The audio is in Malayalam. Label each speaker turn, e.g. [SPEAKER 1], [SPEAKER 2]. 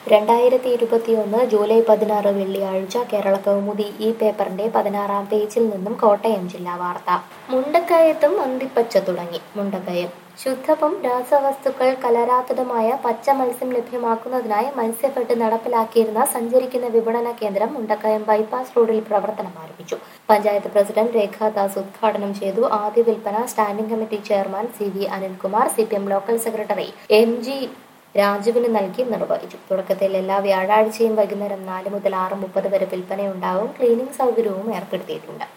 [SPEAKER 1] രണ്ടായിരത്തി ഇരുപത്തിയൊന്ന് ജൂലൈ പതിനാറ് വെള്ളിയാഴ്ച കേരള കൗമുദി ഈ പേപ്പറിന്റെ പതിനാറാം പേജിൽ നിന്നും കോട്ടയം ജില്ലാ വാർത്ത മുണ്ടക്കയത്തും അന്തിപ്പച്ച തുടങ്ങി മുണ്ടക്കയം ശുദ്ധവും രാസവസ്തുക്കൾ കലരാത്തതുമായ പച്ച മത്സ്യം ലഭ്യമാക്കുന്നതിനായി മത്സ്യഫെഡ് നടപ്പിലാക്കിയിരുന്ന സഞ്ചരിക്കുന്ന വിപണന കേന്ദ്രം മുണ്ടക്കയം ബൈപ്പാസ് റോഡിൽ പ്രവർത്തനം ആരംഭിച്ചു പഞ്ചായത്ത് പ്രസിഡന്റ് രേഖാദാസ് ഉദ്ഘാടനം ചെയ്തു ആദ്യ വിൽപ്പന standing committee chairman C V Anilkumar C P M local secretary M G രാജുവിന് നൽകി നിർവഹിച്ചു തുടക്കത്തിൽ എല്ലാ വ്യാഴാഴ്ചയും വൈകുന്നേരം നാല് മുതൽ ആറ് മുപ്പത് വരെ വിൽപ്പനയുണ്ടാവും ക്ലീനിംഗ് സൗകര്യവും ഏർപ്പെടുത്തിയിട്ടുണ്ട്